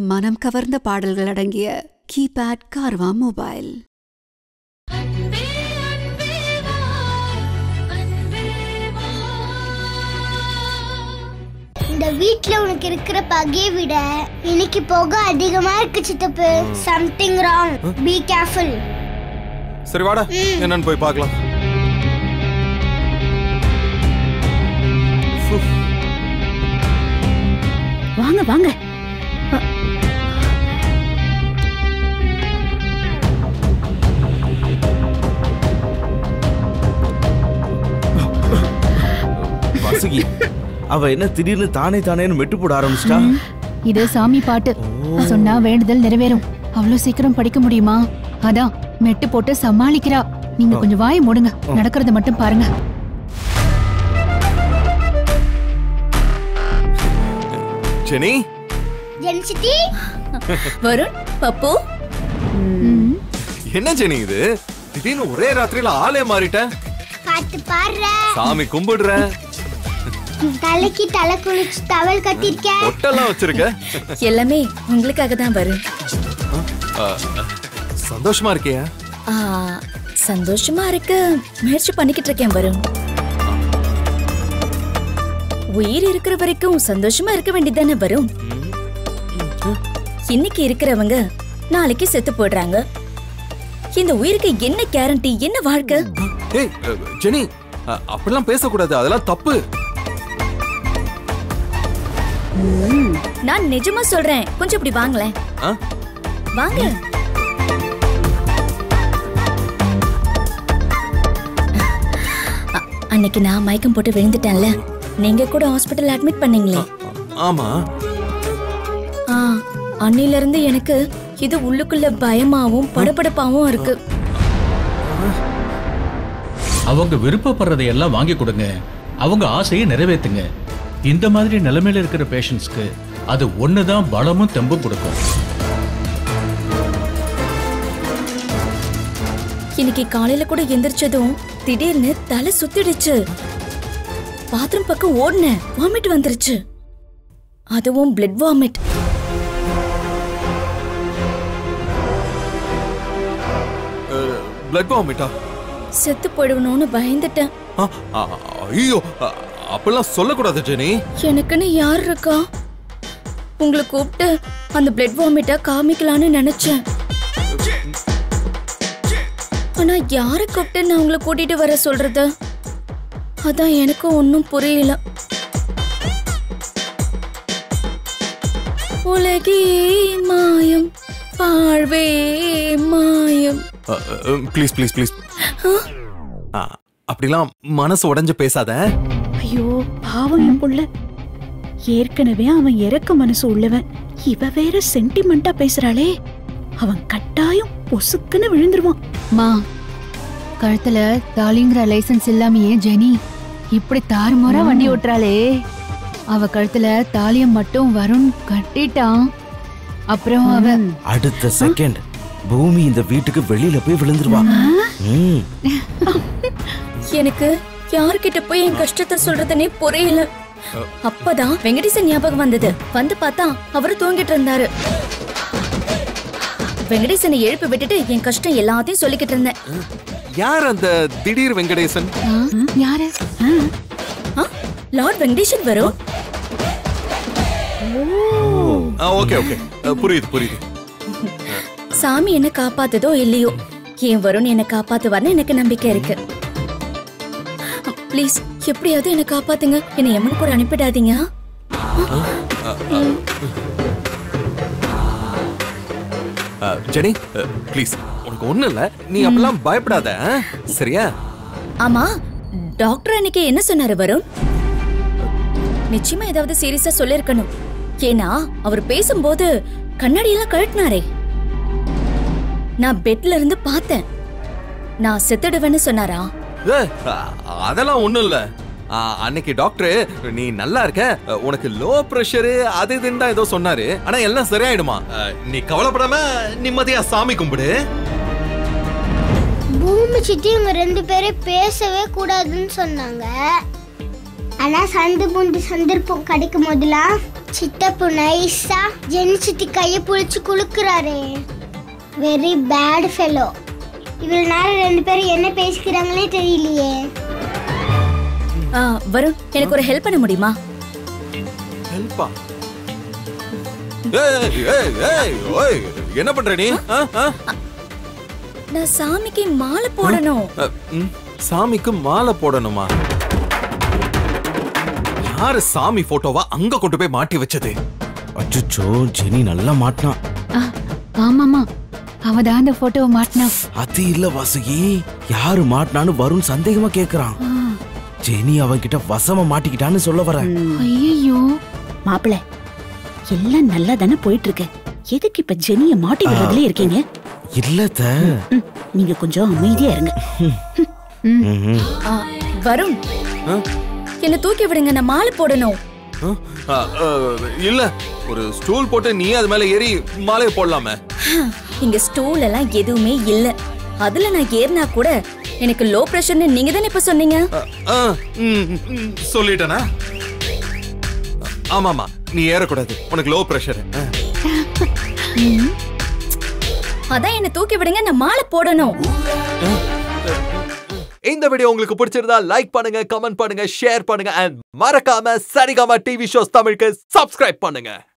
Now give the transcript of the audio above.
மனம் கவர்ந்த பாடல்கள் அடங்கிய கீபேட் கார்வா மொபைல் இந்த வீட்ல உனக்கு இருக்கிற பகையை விட இன்னைக்கு புகை அதிகமா இருக்கு சித்தப்பு சம்திங் ராங் பி கேர்ஃபுல் சரி வாடா என்னன்னு போய் பார்க்கலாம் வாங்க வாங்க வாசுகி அவ என்ன திடீர்னு தானே தானேன்னு மெட்டு போட ஆரம்பிச்சிட்டா இது சாமி பாட்டு சொன்னா வேண்டுதல் நிறைவேறும் அவ்வளவு சீக்கிரம் படிக்க முடியுமா அதான் மெட்டு போட்டு சமாளிக்கிறா நீங்க கொஞ்சம் வாயை மூடுங்க நடக்கிறத மட்டும் பாருங்க ஜெனி ஜென்சிட்டி வருண் பப்பு என்ன ஜெனி இது திடீர்னு ஒரே ராத்திரியில ஆளே மாறிட்ட பார்த்து பாடுற சாமி கும்பிடுற தலைக்கு தலை குளிச்சு தவல் கட்டிருக்க ஒட்டெல்லாம் வச்சிருக்க எல்லாமே உங்களுக்காக தான் வருண் ஆ, சந்தோஷமா இருக்கியா ஆ, சந்தோஷமா இருக்க முயற்சி பண்ணிக்கிட்டு இருக்கேன் வருண் உயிர் இருக்கிற வரைக்கும் சந்தோஷமா இருக்க வேண்டியதானே வரும் இன்னைக்கு இருக்கிறவங்க நாளைக்கு செத்து போடுறாங்க இந்த உயிருக்கு என்ன கேரண்டி என்ன வாழ்க்கை ஏய் அ, ஜெனி அ, அப்படிலாம் பேசக்கூடாது அதெல்லாம் தப்பு நான் நிஜமா சொல்றேன் கொஞ்சம் இப்படி வாங்களேன் ஆ? வாங்க அ- அன்னைக்கு நான் மயக்கம் போட்டு விழுந்துட்டேன்ல நீங்க கூட ஹாஸ்பிட்டல் அட்மிட் பண்ணீங்களே ஆமா ஆ அன்னில இருந்து எனக்கு இது உள்ளுக்குள்ள பயமாவும் படபடப்பாவும் இருக்கு அவங்க விருப்பப்படுறதை எல்லாம் வாங்கி கொடுங்க அவங்க ஆசையை நிறைவேத்துங்க இந்த மாதிரி நிலைமையில இருக்கிற பேஷண்ட்ஸ்க்கு அது ஒண்ணுதான் பலமும் தெம்பும் கொடுக்கும் இன்னைக்கு காலையில கூட எந்திரிச்சதும் திடீர்னு தலை சுத்திடுச்சு பாத்ரூம் பக்கம் ஓடினேன் வாமிட் வந்துருச்சு அதுவும் பிளட் வாமிட் பிளட் வாமிட்டா செத்து போயிடுவணும்னு பயந்துட்டேன் ஐயோ அ, அப்படிலாம் சொல்லக்கூடாது ஜெனி எனக்குன்னு யார் இருக்கா உங்களை கூப்பிட்டு அந்த பிளட் வாமிட்டா காமிக்கலான்னு நினைச்சேன் ஆனா யார கூப்பிட்டு நான் உங்களை கூட்டிட்டு வர சொல்றது அதான் எனக்கும் ஒன்றும் புரியல உலகே மாயம் வாழ்வே மாயம் ப்ளீஸ் ப்ளீஸ் ப்ளீஸ் அப்படிலாம் மனசு உடைஞ்சு பேசாத ஐயோ பாவம் என் புள்ள ஏற்கனவே அவன் இறக்க மனசு உள்ளவன் இவ வேற சென்டிமெண்டா பேசுறாளே அவன் கட்டாயம் பொசுக்குன்னு விழுந்துருவான் மா கழுத்துல தாலிங்கிற லைசென்ஸ் இல்லாமயே ஜெனி இப்படி தாறுமாறா வண்டி ஓட்டுறாளே அவ கழுத்துல தாலிய மட்டும் வருண் கட்டிட்டான் அப்புறம் அவ அடுத்த செகண்ட் பூமி இந்த வீட்டுக்கு வெளியில போய் விழுந்துருவா ம். எனக்கு யார்கிட்ட போய் என் கஷ்டத்தை சொல்றதுனே புரியல அப்பதான் வெங்கடேசன் ஞாபகம் வந்தது வந்து பார்த்தா அவரு தூங்கிட்டு இருந்தாரு வெங்கடேசனை எழுப்பி விட்டுட்டு என் கஷ்டம் எல்லாத்தையும் சொல்லிக்கிட்டு இருந்தேன் யார் அந்த திடீர் வெங்கடேசன் ஆ, யாரு ஆ, ஆ, லார்ட் வெங்கடேசன் வரும் ஓகே ஓகே புரியுது புரியுது சாமி என்ன காப்பாத்துதோ இல்லையோ என் வருண் என்ன காப்பாத்துவார்னு எனக்கு நம்பிக்கை இருக்கு ப்ளீஸ் எப்படியாவது என்ன காப்பாத்துங்க என்னை எம்மன் கூட அனுப்பிடாதீங்க அ, ஜெனி ப்ளீஸ் உனக்கு ஒண்ணும் இல்ல நீ அப்படிலாம் பயப்படாத ஆ? சரியா ஆமா டாக்டர் அன்னைக்கு என்ன சொன்னாரு வருண் நிச்சயமா ஏதாவது சீரியஸா சொல்லிருக்கணும் ஏன்னா அவர் பேசும்போது கண்ணாடி எல்லாம் கழட்டினாரே நான் பெட்ல இருந்து பார்த்தேன் நான் செத்துடுவேன்னு சொன்னாரா ஏ, அ, அதெல்லாம் ஒண்ணும் இல்ல ஆ, அன்னைக்கு டாக்டர் நீ நல்லா இருக்க அ, உனக்கு லோ பிரஷரு அது இதுன்னு தான் ஏதோ சொன்னாரு ஆனா எல்லாம் சரியாயிடுமா அ, நீ கவலைப்படாம நிம்மதியா சாமி கும்பிடு பூமி சித்தி இவங்க ரெண்டு பேரும் பேசவே கூடாதுன்னு சொன்னாங்க ஆனா சந்து பூண்டு சந்தர்ப்பம் கிடைக்கும் போதெல்லாம் சித்தப்பு நைஸா ஜெனி சித்தி கையை புடிச்சு குலுக்குறாரே வெரி பேட் ஃபெலோ இவ்வளவு நேரம் ரெண்டு பேரும் என்ன பேசிக்கிறாங்களே தெரியலையே ஆ, வருண் எனக்கு ஒரு ஹெல்ப் பண்ண முடியுமா ஹெல்ப்பா ஏய் ஏய் ஏய் ஓய் என்ன பண்ற நீ ஆ, ஆ? நான் சாமிக்கு மாலை போடணும் அ, ம், சாமிக்கு மாலை போடணுமா யாரு சாமி போட்டோவா அங்க கொண்டு போய் மாட்டி வச்சது அச்சுச்சோ ஜெனி நல்லா மாட்டினான் ஆமாமா அவ தான் அந்த போட்டோவை மாட்டினா அது இல்ல வாசுகி யாரு மாட்டினான்னு வருண் சந்தேகமா கேக்குறான் ஜெனி அவன்கிட்ட வசமா மாட்டிக்கிட்டான்னு சொல்ல வரேன் ஐயோ மாப்பிள எல்லாம் நல்லா தானே போயிட்டு இருக்கு எதுக்கு இப்ப ஜெனிய மாட்டி விடுறதுல இருக்கீங்க இல்லத்த ம், நீங்க கொஞ்சம் அமைதியா இருங்க ம்ஹும். ஆ, வருண் ஆ? என்ன தூக்கி விடுங்க நான் மாலை போடணும் ஆ? அ, அ, இல்ல ஒரு ஸ்டூல் போட்டு நீ அது மேல ஏறி மாலையை போடலாமே இங்க ஸ்டூல் எல்லாம் எதுவுமே இல்ல அதுல நான் ஏறினா கூட எனக்கு லோ பிரஷர்னு நீங்க தானே இப்ப சொன்னீங்க அ, ஆ, ம், ம், சொல்லிட்டேனா ஆமாமா நீ ஏறக்கூடாது உனக்கு லோ பிரஷர் அதான் என்ன தூக்கி விடுங்க நான் மாலை போடணும் இந்த வீடியோ உங்களுக்கு பிடிச்சிருந்தா லைக் பண்ணுங்க கமெண்ட் பண்ணுங்க ஷேர் பண்ணுங்க அண்ட் மறக்காம சரிகமா டிவி ஷோஸ் தமிழுக்கு சப்ஸ்கிரைப் பண்ணுங்க